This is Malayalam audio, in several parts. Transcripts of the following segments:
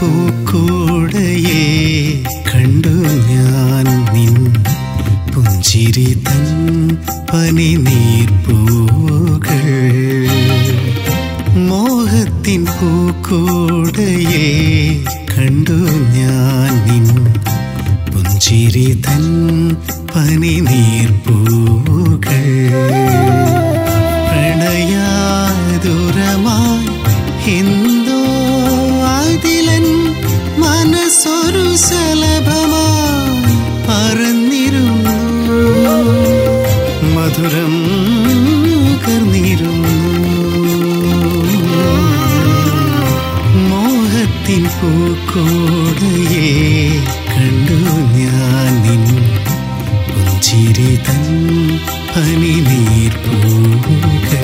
പൂക്കൂടയെ കണ്ടു ഞാൻ നിൻ പുഞ്ചിരി തൻ പനി നീർപ്പൂകൾ മോഹത്തിൻ പൂക്കൂടയെ കണ്ടു ഞാൻ നിൻ പുഞ്ചിരി തൻ പനി നീർപ്പൂകൾ പ്രണയാതുരമായി എന്തോ അതിലൻ മനസ്സൊരു ശലഭമായി പറന്നിരുന്നു മധുരം കർന്നിരുന്നു മോഹത്തിൻ പൂക്കോടയെ കണ്ടു ഞാൻ നിൻ പുഞ്ചിരി തൻ പനി നീർപ്പൂകൾ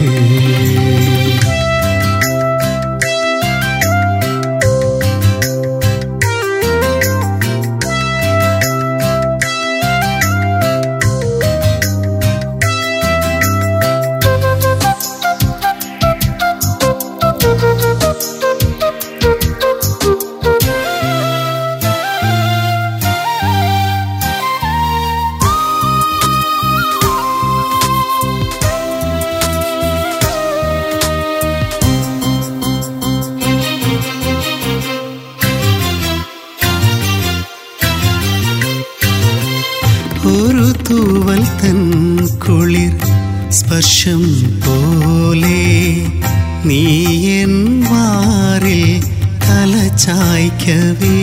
ഒരു തൂവൽ തൻ കുളിർ സ്പർശം പോലെ നീ എൻ മാറിൽ തല ചായ്ക്കവേ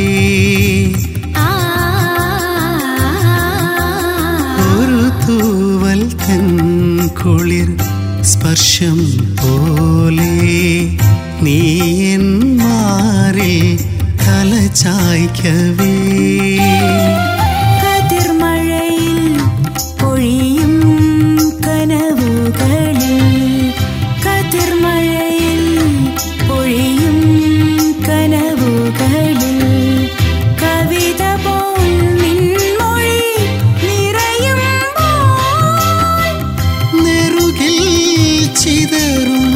ഒരു തൂവൽ തൻ കുളിർ സ്പർശം പോലെ നീ എൻ മാറിൽ തല ചായ്ക്കവേ കതിർമഴയിൽ പൊഴിയും കനവുകളിൽ കതിർമഴയിൽ പൊഴിയും കനവുകളിൽ കവിത പോൽ നിൻമൊഴി നിറയുമ്പോൾ നെറുകിൽ ചിതറും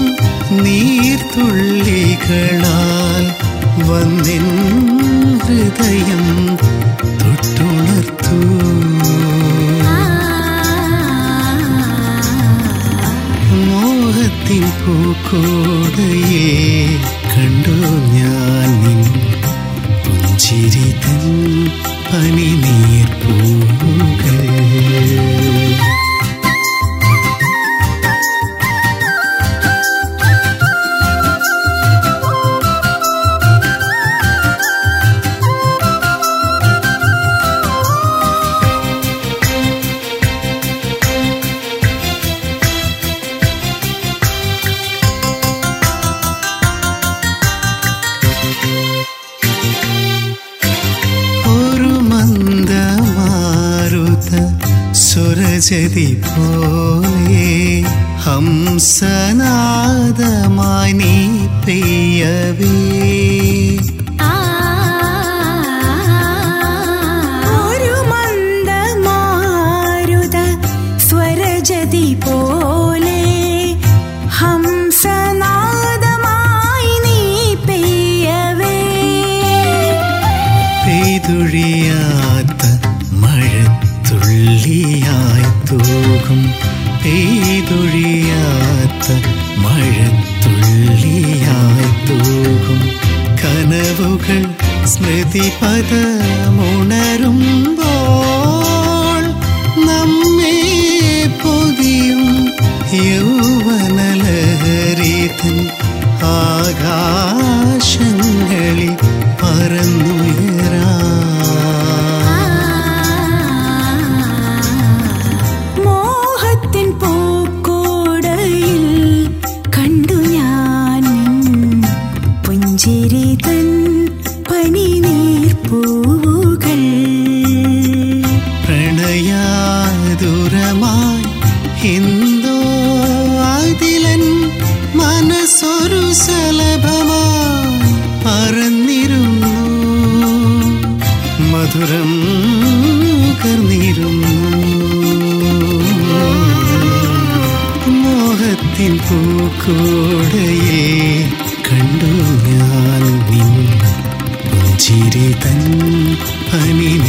നീർത്തുള്ളികളാൽ വന്നിൻ ഹൃദയം തൊട്ടുണർത്തു മോഹത്തിൻ പൂക്കോടയെ കണ്ടു ഞാൻ നിൻ പുഞ്ചിരി തൻ പനി നീർപ്പൂകൾ ഒരു മന്ദമാരുത സ്വരജതി പോലെ ഹംസനാദമായി നീ പെയ്യവേ ഒരു മന്ദമാരുത സ്വരജതി പോലെ ഹംസനാദമായി നീ പെയ്യവേ പെയ്തൊഴിയാത്ത മഴത്തുള്ളിയായി തൂകും പെയ്തൊഴിയാത്ത മഴത്തുള്ളിയായി തൂകും കനവുകൾ സ്മൃതി പദമുണരുമ്പോൾ നമ്മെ പൊതിയും യൗവനലഹരിതൻ ആകാശങ്ങളിൽ പറന്നുയരാ മോഹത്തിൻ പൂക്കോടയിൽ കണ്ടു ഞാൻ പുഞ്ചിരി തൻ പനി നീർപ്പൂവുകൾ പ്രണയാതുരമായി എന്തോ അതിലൻ മനസ്സൊരു ശലഭമായി പറന്നിരുന്നു മധുരം കർന്നിരുന്നു മോഹത്തിൻ പൂക്കോടയെ കണ്ടു ഞാൻ നിൻ പുഞ്ചിരി തൻ പനി